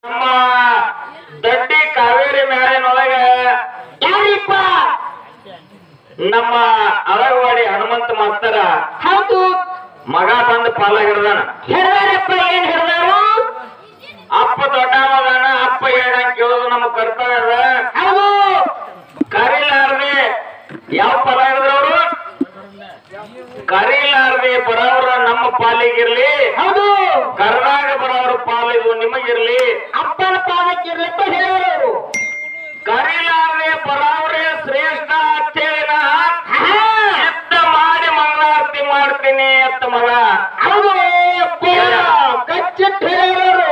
ನಮ್ಮ ದಡ್ಡಿ ಕಾವೇರಿ ಮ್ಯಾಲಿನೊಳಗ ಯಾರಿಪ್ಪ ನಮ್ಮ ಅಳಗವಾಡಿ ಹನುಮಂತ ಮಾಸ್ತರ ಹೌದು ಮಗ ಬಂದು ಪಾಲ ಹಿಡ್ದಾನ ಹಿಡ್ದಾರಪ್ಪ ಏನ್ ಹಿಡ್ದಾರು ಅಪ್ಪ ದೊಡ್ಡವದಾನ ಅಪ್ಪ ಹೇಳಂಗ್ ಕೇಳೋದು ನಮ್ಮ ಕರ್ತವ್ಯ ಅದ ಹೌದು ಕರೀಲಾರ್ದೆ ಯಾವ ಫಲ ಹಿಡಿದವರು ಕರೀಲಾರ್ದೆ ಬರೋರ ನಮ್ಮ ಪಾಲಿಗಿರ್ಲಿ ಹೌದು ಕರ್ನಾಟಕ ಬರೋರ ಪಾಲಿದು ನಿಮಗಿರ್ಲಿ ಅಪ್ಪನ ಪಾದಕ್ಕಿರ್ಲಿಪ್ಪ ಹೇಳೋರು ಕರೀಲಾರ್ದೆ ಬರೋರೇ ಶ್ರೇಷ್ಠ ಅಂತೇಳಿ ನಾ ಆಹಾ. ಸಿದ್ಧ ಮಾಡಿ ಮಂಗಳಾರತಿ ಮಾಡ್ತೀನಿ ಅಂತ ಮಗ ಹೌದು ಅಪ್ಪ ಕಚ್ಚಿಟ್ಟು ಹೇಳೋರು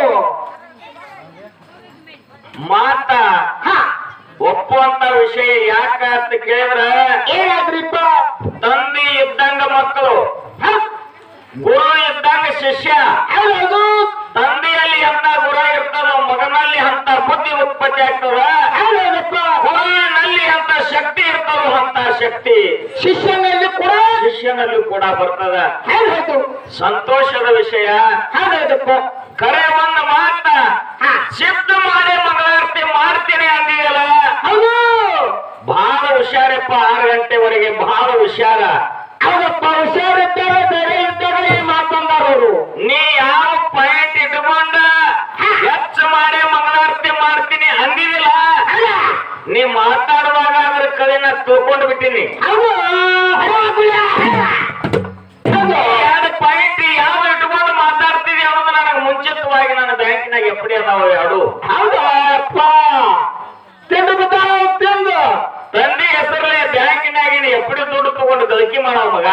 ಮಾತ ಹಾ ಒಪ್ಪುವಂತ ವಿಷಯ ಯಾಕ ಅಂತ ಕೇಳಿದ್ರ ಏನಾದ್ರಿಪ್ಪ ತಂದೆ ಇದ್ದಂಗ ಮಕ್ಕಳು ಹಾ, ಗುರು ಇದ್ದಂಗ ಶಿಷ್ಯ ಹೌದು ತಂದೆಯಲ್ಲಿ ಅಂತ ಗುರು ಇರ್ತದ ಮಗನಲ್ಲಿ ಅಂತ ಬುದ್ಧಿ ಉತ್ಪತ್ತಿ ಆಗ್ತದ ಹೌದಪ್ಪ ಗುರುವಿನಲ್ಲಿ ಅಂತ ಶಕ್ತಿ ಇರ್ತದ ಅಂತ ಶಕ್ತಿ ಶಿಷ್ಯನಲ್ಲಿ ಕೂಡ ಶಿಷ್ಯನಲ್ಲಿ ಕೂಡ ಬರ್ತದ ಹೌದು ಸಂತೋಷದ ವಿಷಯ ಹೌದಪ್ಪ ಕರೆ ಒಂದು ಮಾತ ಹಾ. ಸಿದ್ಧ ಮಾಡಿ ಮಂಗಳಾರತಿ ಮಾಡ್ತೀನಿ ಅಂದಿದಲ್ಲ ಹೌದು ಬಹಳ ಹುಷಾರಪ್ಪ ಆರು ಗಂಟೆವರೆಗೆ ಬಹಳ ಹುಷಾರ ಹೌದಪ್ಪ ಹುಷಾರಿದ್ದಾಗ ಬೇರೆ ಇದ್ದಾಗ ಈ ಮಾತಂದಾರವರು ನೀ ಯಾವ ಪಾಯಿಂಟ್ ಇಟ್ಕೊಂಡ ಹೆಚ್ಚು ಮಾಡಿ ಮಂಗಳಾರತಿ ಮಾಡ್ತೀನಿ ಅಂದಿದಿಲ್ಲ ನೀ ಮಾತಾಡುವಾಗ ಅದ್ರ ಕಡೆನ ತಿಳ್ಕೊಂಡು ಬಿಟ್ಟಿನಿ ಹೌದು ಹೌದು ಹೌದು ಎರಡು ಪಾಯಿಂಟ್ ಯಾವ ಇಟ್ಕೊಂಡು ಮಾತಾಡ್ತಿದಿ ಅನ್ನೋದು ನನಗೆ ಮುಂಚಿತವಾಗಿ ನನ್ನ ಬ್ಯಾಂಕಿನಾಗ ಎಪ್ಪಡಿ ಅದಾವ ಎರಡು ಹೌದಪ್ಪ ತಿಂದು ಬಿದ್ದಾವ ತಿಂದು ತಂದೆ ಹೆಸರಲ್ಲೇ ಬ್ಯಾಂಕಿನಾಗ ನೀ ಎಪ್ಪಡಿ ದುಡ್ಡು ತಗೊಂಡು ಗಳಿಕೆ ಮಾಡವ ಮಗ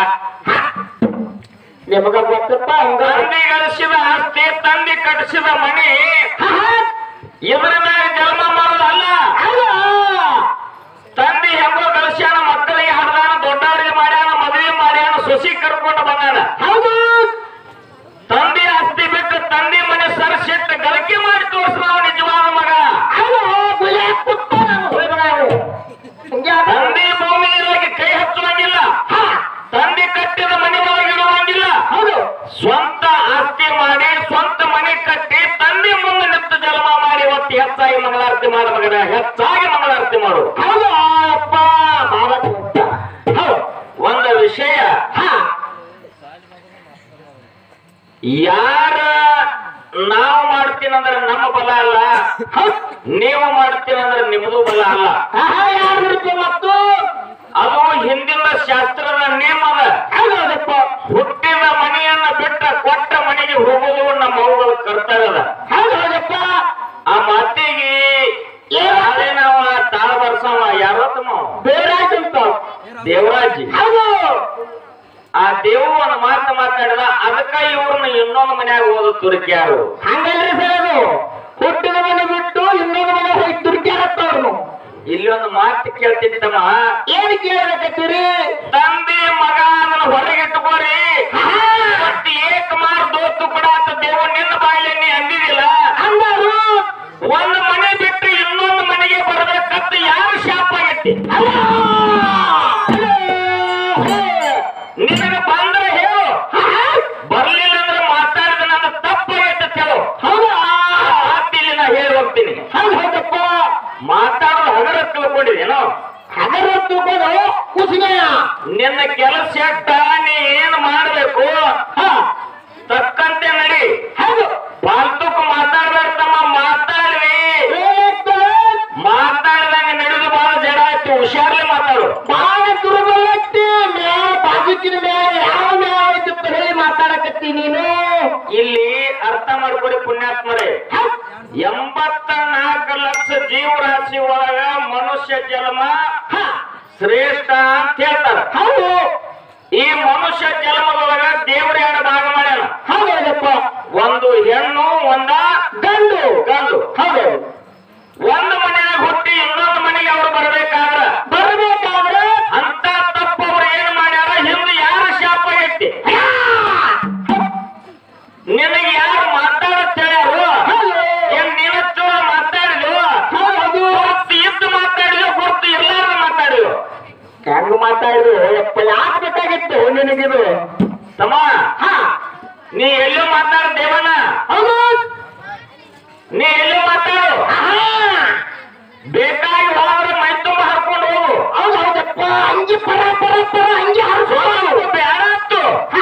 ನಿಮಗ ಗೊತ್ತಪ್ಪ ಹಂಗ ತಂದೆ ಗಳಿಸಿದ ಆಸ್ತಿ ತಂದೆ ಕಟ್ಟಿಸಿದ ಮನಿ ಇದ್ರ ಮ್ಯಾಗ ಜನ್ಮ ಮಾಡೋದಲ್ಲ ಹೌದು ತಂದೆ ಹೆಂಗೋ ಗಳಿಸ್ಯಾನ ಮಕ್ಕಳಿಗೆ ಹಡ್ದಾನ ದೊಡ್ಡವರಿಗೆ ಮಾಡ್ಯಾನ ಮದುವೆ ಮಾಡ್ಯಾನ ಸೊಸಿ ಕರ್ಕೊಂಡು ಬಂದಾನ ಹೌದು ತಂದೆ ಆಸ್ತಿ ಬಿಟ್ಟು ತಂದೆ ಮನೆ ಸರಸಿಟ್ಟು ಗಳಿಕೆ ಮಾಡಿ ತೋರಿಸಿದವ ನಿಜವಾದ ಮಗ ಹೌದು ಗುಲಾಬ್ ಪುಟ್ಟ ನಾವು ಹುಡುಗರು ಹಂಗೆ ಅದ. ತಂದೆ ಭೂಮಿಯೊಳಗೆ ಕೈ ಹಚ್ಚುವಂಗಿಲ್ಲ ಹಾ, ತಂದೆ ಕಟ್ಟಿದ ಮನೆ ಒಳಗೆ ಇಡುವಂಗಿಲ್ಲ ಹೌದು ಸ್ವಂತ ಆಸ್ತಿ ಮಾಡಿ ಸ್ವಂತ ಮನೆ ಕಟ್ಟಿ ತಂದೆ ಮುಂದೆ ನಿಂತು ಜನ್ಮ ಮಾಡಿ ಒತ್ತಿ ಹೆಚ್ಚಾಗಿ ಮಂಗಳಾರತಿ ಮಾಡ ಮಗನ ಹೆಚ್ಚಾಗಿ ಮಂಗಳಾರತಿ ಮಾಡು ಹೌದು ಅಪ್ಪ ಬಾಳ ಗೊತ್ತ. ಹೌದು ಒಂದು ವಿಷಯ ಹಾ ಯಾರ ನಾವು ಮಾಡ್ತೀನಂದ್ರೆ ನಮ್ಮ ಬಲ ಅಲ್ಲ ಹೌದು ನೀವು ಮಾಡ್ತೀನಂದ್ರೆ ನಿಮ್ಮದು ಬಲ ಅಲ್ಲ ಆಹಾ, ಯಾರು ಬಿಡ್ತು ಮತ್ತು ಅದು ಹಿಂದಿನ ಶಾಸ್ತ್ರದ ನೇಮ ಅದ ಹೌದಪ್ಪ ಹುಟ್ಟಿದ ಮನೆಯನ್ನ ಬಿಟ್ಟ ಕೊಟ್ಟ ಮನೆಗೆ ಹೋಗುವುದು ನಮ್ಮ ಅವುಗಳ ಕರ್ತವ್ಯ ಅದ ಹೌದು ಹೌದಪ್ಪ ಆ ಮಾತಿಗೆ ಯಾರೇ ನಾವ ತಾಳ ಬರ್ಸವ ಯಾರೋ ತಮ್ಮ ಬೇರಾಯ್ತಂತ ದೇವರಾಜಿ ಹೌದು ಆ ದೇವು ಒಂದು ಮಾತು ಮಾತಾಡಿದ ಅದಕ್ಕ ಇವ್ರನ್ನ ಇನ್ನೊಂದು ಮನ್ಯಾಗ ಓದು ತುರುಕ್ಯಾರು ಹಂಗಲ್ರಿ ಸರ್ ಅದು ಹುಟ್ಟಿದ ಮನೆ ಬಿಟ್ಟು ಇನ್ನೊಂದು ಮನೆ ಹೋಗಿ ತುರ್ಕ್ಯಾರತ್ತವ್ರು ಇಲ್ಲಿ ಒಂದು ಮಾತು ಕೇಳ್ತೀನಿ ತಮ್ಮ ಏನ್ ಕೇಳಬೇಕತ್ತೀರಿ ತಂದೆ ಮಗ ಅದನ್ನ ಹೊರಗಿಟ್ಟುಕೋರಿ ಒಟ್ಟು ಏಕ ಮಾರ್ ದೋಸ್ತು ಕೂಡ ಅಂತ ದೇವು ನಿನ್ನ ಬಾಯಲ್ಲಿ ನೀ ಅಂದಿದಿಲ್ಲ ಅಂದರು ಒಂದು ಮನೆ ಬಿಟ್ಟು ಇನ್ನೊಂದು ಮನೆಗೆ ಬರಬೇಕಂತ ಯಾರು ಶಾಪ ಆಗೈತಿ ನಿನಗೆ ಬಂದ್ರೆ ಹೇಳು ಬರ್ಲಿಲ್ಲ ಅಂದ್ರೆ ಮಾತಾಡಿದ ನನ್ನ ತಪ್ಪಾಗೈತೆ ಕೇಳು ಹೌದಾ ಮಾತಿಲ್ಲಿ ನಾ ಹೇಳಿ ಹೋಗ್ತೀನಿ ಹೌದು ಹೌದಪ್ಪ ಮಾತಾಡೋದು ಹಗರ ತಿಳ್ಕೊಂಡಿದೇನೋ ಅದರ ತಿಳ್ಕೊಂಡು ಕುಸಿಗೆಯ ನಿನ್ನ ಕೆಲಸ ಎಟ್ಟ ನೀ ಏನ್ ಮಾಡ್ಬೇಕು ಹ, ತಕ್ಕಂತೆ ನಡಿ ಹೌದು ಫಾಲ್ತುಕ್ ಮಾತಾಡ್ಬೇಡ ತಮ್ಮ ಮಾತಾಡ್ರಿ ಏನಾಗ್ತದೆ ಮಾತಾಡ್ದಂಗ ನಡೆದು ಬಹಳ ಜಡ ಆಯ್ತು ಹುಷಾರ್ಲಿ ಮಾತಾಡು ಬಾಳ ದುರ್ಬಲತ್ತಿ ಮ್ಯಾಲ ಬಾಜುಕಿನ ಮ್ಯಾಲ ಯಾವ ಮ್ಯಾಲ ಐತಿ ಅಂತ ಹೇಳಿ ಮಾತಾಡಕತ್ತಿ ನೀನು ಇಲ್ಲಿ ಅರ್ಥ ಮಾಡ್ಕೊಡಿ ಪುಣ್ಯಾತ್ಮರೇ ಎಂಬತ್ತ ನಾಲ್ಕು ಲಕ್ಷ ಜೀವರಾಶಿ ಒಳಗ ಮನುಷ್ಯ ಜನ್ಮ ಹ, ಶ್ರೇಷ್ಠ ಅಂತ ಹೇಳ್ತಾರ ಹೌದು ಈ ಮನುಷ್ಯ ಜನ್ಮದೊಳಗ ದೇವರ ಎರಡು ಭಾಗ ಮಾಡ್ಯಾನ ಹೌದಪ್ಪ ಒಂದು ಹೆಣ್ಣು ಒಂದ ಗಂಡು ಗಂಡು ಹೌದು ಒಂದು ಮನೆಯಾಗ ಹುಟ್ಟಿ ಇನ್ನೊಂದು ಮನೆಗೆ ಅವ್ರು ಬರ್ಬೇಕಾದ್ರ ಬರಬೇಕಾದ್ರೆ ಅಂತ ತಪ್ಪು ಅವ್ರು ಏನ್ ಮಾಡ್ಯಾರ ಹಿಂದೆ ಯಾರ ಶಾಪ ಐತಿ ನಿನಗೆ ಯಾರು ಮಾತಾಡತ್ ಹೇಳ್ಯಾರು ಹೌದು ಏನ್ ನೀನ ಚಲೋ ಮಾತಾಡಿದ್ವು ಹೌದು ಗುರ್ತು ಇದ್ದು ಮಾತಾಡಿದ್ವು ಗುರ್ತು ಇರ್ಲಾರ್ದ ಮಾತಾಡಿದ್ವು ಹೆಂಗ್ ಮಾತಾಡಿದ್ರು ಯಪ್ಪ ಯಾಕೆ ಬೇಕಾಗಿತ್ತು ನಿನಗಿದು ತಮ್ಮ ಹಾ ನೀ ಎಲ್ಲೋ ಮಾತಾಡ ದೇವಣ್ಣ ಹೌದು ನೀ ಎಲ್ಲೋ ಮಾತಾಡ ಬೇಕಾಗಿ ಹೋದ್ರೆ ಮೈ ತುಂಬ ಹರ್ಕೊಂಡು ಹೋಗು ಹೌದು ಹೌದಪ್ಪ ಅಂಗಿ ಪರ ಪರ ಪರ ಅಂಗಿ ಸೋಲು ಬ್ಯಾಡತ್ತು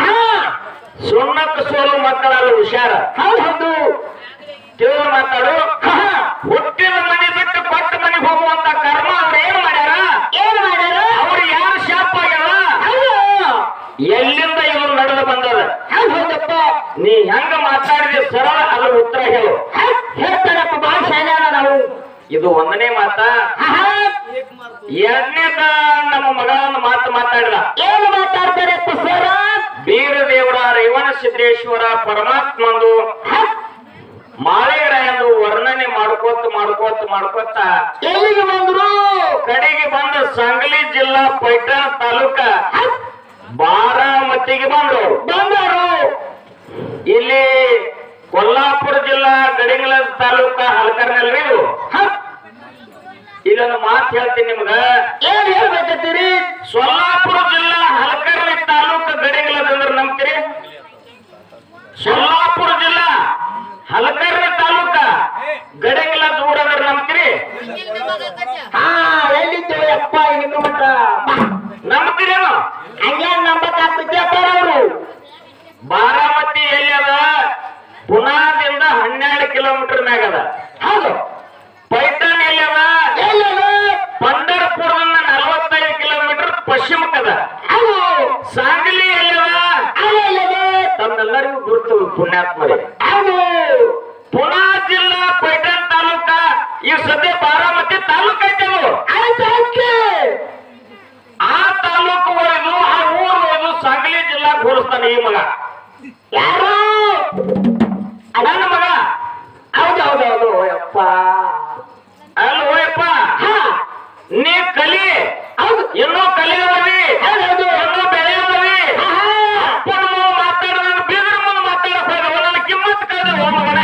ಸುಣ್ಣಕ್ಕೆ ಸೋಲು ಮಕ್ಕಳಲ್ಲ ಹುಷಾರ ಹೌದು ಹೌದು ತಿಳಿದು ಮಾತಾಡು ಹುಟ್ಟಿದ ಮನೆ ಬಿಟ್ಟು ಕೊಟ್ಟ ಮನೆಗೆ ಹೋಗುವಂತ ಕರ್ಮ ಅವ್ರು ಏನ್ ಮಾಡ್ಯಾರ ಏನ್ ಮಾಡ್ಯಾರ ಅವ್ರು ಯಾರು ಶಾಪ್ ಆಗ್ಯಾರ ಹೌದು ಎಲ್ಲಿಂದ ಇವ್ರು ನಡೆದು ಬಂದದ ಹೌದು ಹೌದಪ್ಪ ನೀ ಹೆಂಗ ಮಾತಾಡಿದೆ ಸರಳ ಅದ್ರ ಉತ್ತರ ಹೇಳು ಹ, ಹೇಳ್ತಾರಪ್ಪ ಬಾಳ ಶಾನ್ಯಾನ ನಾವು ಇದು ಒಂದನೇ ಮಾತ ಆಹಾ, ಎರಡನೇದ ನಮ್ಮ ಮಗಳನ್ನ ಮಾತು ಮಾತಾಡಿದ ಏನು ಮಾತಾಡ್ತಾರಪ್ಪ ಸರ ಬೀರ ದೇವರ ರೇವಣ ಸಿದ್ದೇಶ್ವರ ಪರಮಾತ್ಮಂದು ಮಾಳಿಗರಾಯಂದು ವರ್ಣನೆ ಮಾಡ್ಕೋತ ಮಾಡ್ಕೋತ ಮಾಡ್ಕೋತ ಎಲ್ಲಿಗೆ ಬಂದ್ರು ಕಡೆಗೆ ಬಂದ ಸಂಗಲಿ ಜಿಲ್ಲಾ ಪೈಠಣ ತಾಲೂಕ ಬಾರಾಮತಿಗೆ ಬಂದ್ರು ಬಂದರು ಇಲ್ಲಿ ಕೊಲ್ಲಾಪುರ ಜಿಲ್ಲಾ ಗಡಿಂಗ್ಲ ತಾಲೂಕ ಹಲಕರ್ನಲ್ಲಿ ಇದು ಹ, ಇಲ್ಲೊಂದು ಮಾತು ಹೇಳ್ತೀನಿ ನಿಮ್ಗ ಏನ್ ಹೇಳ್ಬೇಕತ್ತೀರಿ ಸೊಲ್ಲಾಪುರ ಜಿಲ್ಲಾ ಹಲಕರ್ನಿ ತಾಲೂಕು ಗಡಿಂಗ್ಲದಂದ್ರೆ ನಂಬ್ತೀರಿ ಸೊಲ್ಲಾಪುರ ಜಿಲ್ಲಾ ಹಲಕರ್ನಿ ತಾಲೂಕ ಗಡಿಂಗ್ಲ ದೂರ ಅಂದ್ರೆ ನಂಬ್ತೀರಿ ಹಾ ಎಲ್ಲಿದ್ದು ಅಪ್ಪ ಇನ್ನು ಮಟ್ಟ ನಂಬ್ತೀರೇನು ಹಂಗೇನ್ ನಂಬಕ್ಕಾಗ್ತೈತಿ ಅಪ್ಪಾರ ಅವರು ಬಾರಾಮತಿ ಎಲ್ಲಿ ಅದ ಪುನಾದಿಂದ ಹನ್ನೆರಡು ಕಿಲೋಮೀಟರ್ ಮ್ಯಾಗ ಅದ ಹೌದು ಪೈಠಾನ್ ಎಲ್ಲಿ ಅದ ಎಲ್ಲದು ಪಂಡರ್ಪುರದಿಂದ ನಲವತ್ತೈದು ಕಿಲೋಮೀಟರ್ ಪಶ್ಚಿಮಕ್ಕದ ಹೌದು ಸಾಂಗ್ಲಿ ಎಲ್ಲಿ ಅದ ಅಲ್ಲೆಲ್ಲದು ತಮ್ಮೆಲ್ಲರಿಗೂ ಗುರುತು ಪುಣ್ಯಾತ್ಮರೇ ಹೌದು ಪುನಾ ಜಿಲ್ಲಾ ಪೈಠಾನ್ ತಾಲೂಕ ಈ ಸದ್ಯ ಬಾರಾಮತಿ ತಾಲೂಕ ಐತೆ ಅದು. ಆಯ್ತು ಆಯ್ತು ಆ ತಾಲೂಕು ಒಯ್ದು ಆ ಊರು ಒಯ್ದು ಸಾಂಗ್ಲಿ ಜಿಲ್ಲಾ ಹೋಲಿಸ್ತಾನೆ ಈ ಮಗ ಯಾರು ನನ್ನ ಮಗ ಹೌದು ಹೌದು ಹೌದು ಅಪ್ಪ ಅಲ್ಲ ಹೋಯಪ್ಪ ಹಾ ನೀ ಕಲಿ ಹೌದು ಇನ್ನೂ ಕಲಿಯೋದಿ ಹೌದು ಹೌದು ಇನ್ನೂ ಬೆಳೆಯೋದಿ ಆಹಾ. ಅಪ್ಪನ ಮುಂದೆ ಮಾತಾಡಿದ ಬೀದರ ಮುಂದೆ ಮಾತಾಡಕ್ ಹೋಗವ ನನ್ನ ಕಿಮ್ಮತ್ ಕಳೆದ ಓ ಮಗನ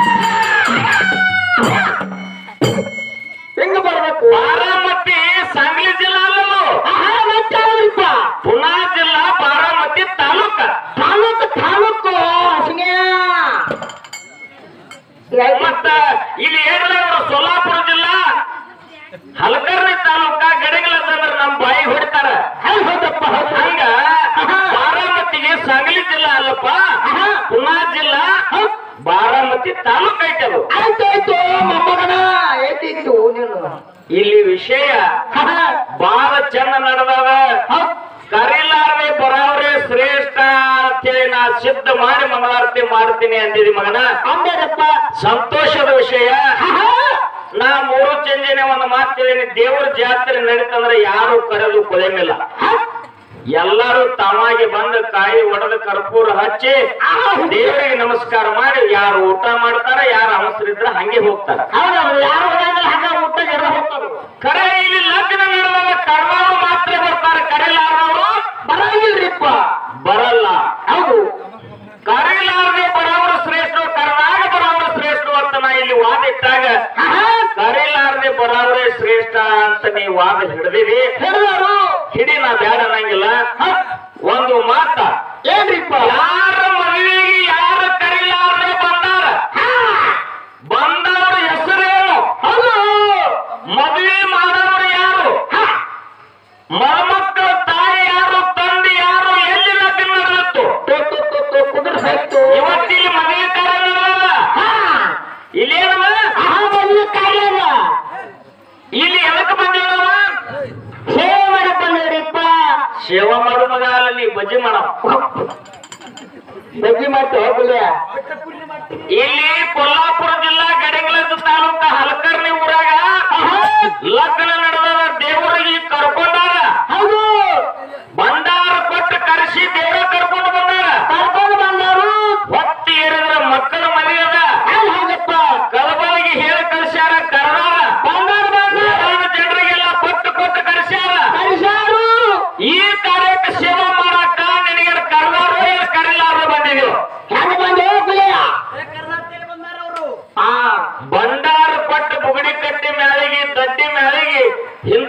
ಹೆಂಗ ಬರ್ಬೇಕು ಬಾರಾಮತಿ ಸಾಂಗ್ಲಿ ಜಿಲ್ಲಾ ಅಲ್ಲದು ಆಹಾ ಮತ್ತಾವ್ರಿಪ್ಪ ಪುನಾ ಜಿಲ್ಲಾ ಬಾರಾಮತಿ ತಾಲೂಕ ತಾಲೂಕು ತಾಲೂಕು ಹಸಿಗೆ ಮತ್ತ ಇಲ್ಲಿ ಹೇಳಿದ್ರು ಸೊಲ್ಲಾಪುರ ಜಿಲ್ಲಾ ಹಲಕರ್ನಿ ತಾಲೂಕ ಗಡಿಗಳಂದ್ರೆ ನಮ್ಮ ಬಾಯಿ ಹೊಡಿತಾರ ಹೌದು ಹೌದಪ್ಪ ಹೌದು ಹಂಗ ಬಾರಾಮತಿಗೆ ಸಾಂಗ್ಲಿ ಜಿಲ್ಲಾ ಅಲ್ಲಪ್ಪ ಆಹಾ. ಪುನಾ ಜಿಲ್ಲಾ ಹೌದು. ಬಾರಾಮತಿ ತಾಲೂಕ್ ಐತೆ ಅದು ಆಯ್ತು ಆಯ್ತು ಮೊಮ್ಮಗನ ಎದ್ದಿತ್ತು ನೀನು ಇಲ್ಲಿ ವಿಷಯ ಆಹಾ. ಬಾಳ ಚಂದ ನಡೆದವ ಹೌದು. ಕರಿಲಾರ್ದೆ ಬರಾವ್ರೆ ಶ್ರೇಷ್ಠ ಅಂತೇಳಿ ನಾ ಸಿದ್ಧ ಮಾಡಿ ಮಂಗಳಾರತಿ ಮಾಡ್ತೀನಿ ಅಂದಿದಿ ಮಗನ ಅಂದೇರಪ್ಪ ಸಂತೋಷದ ವಿಷಯ ಆಹಾ. ನಾ ಮೂರು ಚಂಜಿನ ಒಂದು ಮಾತು ಹೇಳಿನಿ ದೇವ್ರ ಜಾತ್ರೆ ನಡೀತಂದ್ರೆ ಯಾರು ಕರೆದು ಕೊಳೆಮಿಲ್ಲ ಹ? ಎಲ್ಲರೂ ತಾವಾಗಿ ಬಂದು ಕಾಯಿ ಒಡೆದು ಕರ್ಪೂರ ಹಚ್ಚಿ ದೇವರಿಗೆ ನಮಸ್ಕಾರ ಮಾಡಿ ಯಾರು ಊಟ ಮಾಡ್ತಾರ ಯಾರು ಅವಸರಿದ್ರ ಹಂಗೆ ಹೋಗ್ತಾರ ಹೌದೌದು ಯಾರು ಹೋಗಂಗಿಲ್ಲ ಹಂಗ ಊಟ ಜರ ಹೋಗ್ತಾರೆ ಕರೆ ಇಲ್ಲಿ ಲಗ್ನ ನಡೆದಾಗ ಕರ್ನವರು ಮಾತ್ರ ಬರ್ತಾರೆ ಕರೆಲಾರವರು ಬರಂಗಿಲ್ರಿಪ್ಪ ಬರಲ್ಲ ಹೌದು ಕರೆಲಾರದೆ ಬರೋರು ಶ್ರೇಷ್ಠ ಕರ್ನಾಗ ಬರೋರು ಶ್ರೇಷ್ಠ ಅಂತ ನಾ ಇಲ್ಲಿ ವಾದ ಇಟ್ಟಾಗ ಆಹಾ. ಕರೆಲಾರದೆ ಬರೋರೇ ಶ್ರೇಷ್ಠ ಅಂತ ನೀ ವಾದ ಹಿಡ್ದಿರಿ ಹಿಡಿದವರು ಹಿಡಿ ನಾ ಬ್ಯಾಡ ಅನ್ನಂಗಿಲ್ಲ ಒಂದು ಮಾತ ಏನ್ರಿಪ್ಪ ಯಾರ ಮದುವೆಗೆ ಯಾರು ಕರಿಲಾರದೆ ಬಂದಾರ ಬಂದವರ ಹೆಸರೇನು ಹೌದು ಮದುವೆ ಮಾಡೋರು ಯಾರು ಮರಮಕ್ಕಳ ತಾಯಿ ಯಾರು ತಂದೆ ಯಾರು ಎಲ್ಲಿ ಲಗ್ನ ನಡೆದಿತ್ತು ಕುದುರೆ ಸಾಯ್ತು ಇವತ್ತಿಲ್ಲಿ ಮದುವೆ ಕಾರ್ಯ ನಡೆದದ ಇಲ್ಲೇನವ ಆಹಾ ಬಂದು ಕಾರ್ಯದ ಇಲ್ಲಿ ಎದಕ್ಕೆ ಬಂದಿರವ ಸೇವೆ ಮಾಡಕ್ ಬಂದಿದ್ರಿಪ್ಪ ಸೇವಾ ಮಾಡು ಮಗ ಅಲ್ಲ ನೀ ಬಜ್ಜಿ ಮಾಡವ ಬಜ್ಜಿ ಮಾಡ್ತು ಹೋಗಲ್ಲ ಇಲ್ಲಿ ಕೊಲ್ಲಾಪುರ ಜಿಲ್ಲಾ ಗಡಿಗಳದ ತಾಲೂಕ ಹಲಕರ್ಣಿ ಊರಾಗ ಲಗ್ನ ನಡೆದ ದೇವರಿಗೆ ಕರ್ಕೊಂಡಾರ ಹೌದು ಭಂಡಾರ ಕೊಟ್ಟು ಕರೆಸಿ ದೇವ್ರ ಕರ್ಕೊಂಡು ಬಂದಾರ ಕರ್ಕೊಂಡು ಬಂದವರು ಹೊತ್ತಿ ಏರಿದ್ರ ಮಕ್ಕಳ ಮದುವೆ ಅದ ಅಲ್ಲಿ ಹೋಗಪ್ಪ ಕಲಬಾಳಿಗೆ ಹೇಳಿ ಕಳಿಸ್ಯಾರ ಕರ್ನಾರ ಬಂದಾರ ಬಂದಾರ ಜನರಿಗೆಲ್ಲ ಕೊಟ್ಟು ಕೊಟ್ಟು ಕರೆಸ್ಯಾರ ಕಳಿಸಾರು ಈ ಕಾರ್ಯಕ್ಕೆ ಸೇವೆ ಮಾಡಾಕ ನಿನಗೆ ಕರ್ನಾರ ಕರಿಲಾರ ಬಂದಿದ್ವು ಹೆಂಗ ಬಂದು ಹೋಗ್ಲಿಲ್ಲ ಆ ಭಂಡಾರ ಕೊಟ್ಟು ಬುಗಡಿ ಕಟ್ಟಿ ಮ್ಯಾಲಿಗೆ ದಡ್ಡಿ ಮ್ಯಾಲಿಗೆ ಹಿಂದ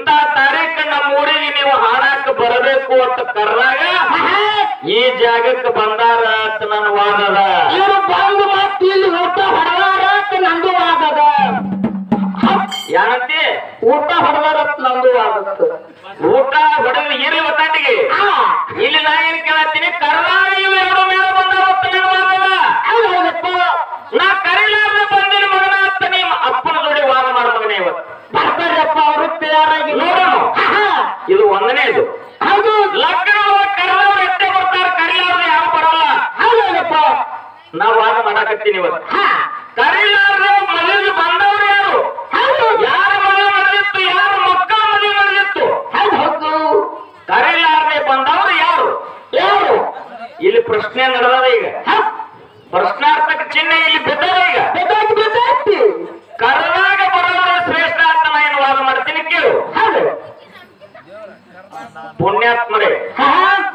ಊಟ ಹೊಡೆದಾರತ್ ನಂದು ಆಗುತ್ತೆ ಊಟ ಹೊಡೆದು ಇರ್ಲಿ ಒತ್ತಾಟಿಗೆ ಇಲ್ಲಿ ನಾ ಏನ್ ಕೇಳತ್ತೀನಿ ಕರ್ನಾಟಕ ಇವು ಎರಡು ಮೇಲೆ ಬಂದಾವತ್ತ ನಿನ್ನ ವಾದವ ಹೌದಪ್ಪ ನಾ ಕರಿಲಾರ್ದ ಬಂದಿನ ಮಗನ ಅಂತ ನಿಮ್ಮ ಅಪ್ಪನ ಜೋಡಿ ವಾದ ಮಾಡ ಮಗನೇ ಇವತ್ತು ಬರ್ತಾರಪ್ಪ ಅವರು ತಯಾರಾಗಿ ನೋಡೋಣ. ಇದು ಒಂದನೇದು ಹೌದು ಲಗ್ನದ ಕರೆದವ್ರು ಎಷ್ಟೇ ಬರ್ತಾರೆ ಕರಿಲಾರ್ದ ಯಾರು ಬರಲ್ಲ ಹೌದಪ್ಪ ನಾ ವಾದ ಮಾಡಾಕತ್ತೀನಿ ಇವತ್ತು ಹಾ ಕರಿಲಾರ್ದ ಮದುವೆ ಬಂದವರು ಯಾರು ಹೌದು ಯಾರ ಮದುವೆ ನಡೆದಿತ್ತು ಯಾರ ಮಕ್ಕಳ ಮದುವೆ ನಡೆದಿತ್ತು ಹೌದು ಹೌದು ಕರಿಲಾರ್ದೆ ಬಂದವರು ಯಾರು ಯಾರು ಇಲ್ಲಿ ಪ್ರಶ್ನೆ ನಡೆದದ ಈಗ ಹೌದು ಪ್ರಶ್ನಾರ್ಥಕ ಚಿಹ್ನೆ ಇಲ್ಲಿ ಬಿದ್ದದ ಈಗ ಬಿದ್ದಾಯ್ತು ಬಿದ್ದಾಯ್ತು ಕರೆದಾಗ ಬರೋದ್ರ ಶ್ರೇಷ್ಠ ಅಂತ ನಾ ಏನು ವಾದ ಮಾಡ್ತೀನಿ ಕೇಳು ಹೌದು ಪುಣ್ಯಾತ್ಮರೇ ಹಾ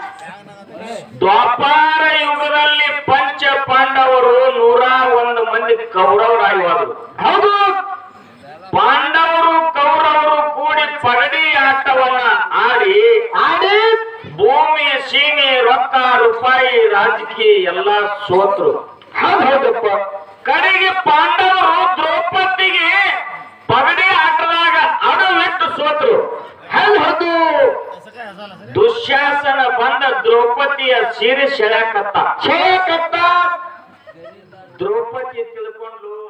ದ್ವಾಪಾರ ಯುಗದಲ್ಲಿ ಪಂಚ ಪಾಂಡವರು ನೂರ ಒಂದು ಮಂದಿ ಕೌರವರಾಗಿ ಹೋದರು ಹೌದು ಪಾಂಡವರು ಕೌರವರು ಕೂಡಿ ಪಗಡಿ ಆಟವನ್ನ ಆಡಿ ಆಡಿ ಭೂಮಿ ಸೀಮೆ ರೊಕ್ಕ ರೂಪಾಯಿ ರಾಜಕೀಯ ಎಲ್ಲ ಸೋತ್ರು ಹೌದು ಹೌದಪ್ಪ ಕಡೆಗೆ ಪಾಂಡವರು ದ್ರೌಪದಿಗೆ ಪಗಡಿ ಆಟದಾಗ ಅಡವಿಟ್ಟು ಸೋತ್ರು ಹೌದು ಹೌದು ದುಶ್ಯಾಸನ ಬಂದ ದ್ರೌಪದಿಯ ಸೀರೆ ಸೆಳ್ಯಾಕತ್ತ ಛೇಕತ್ತ ದ್ರೌಪದಿ ತಿಳ್ಕೊಂಡು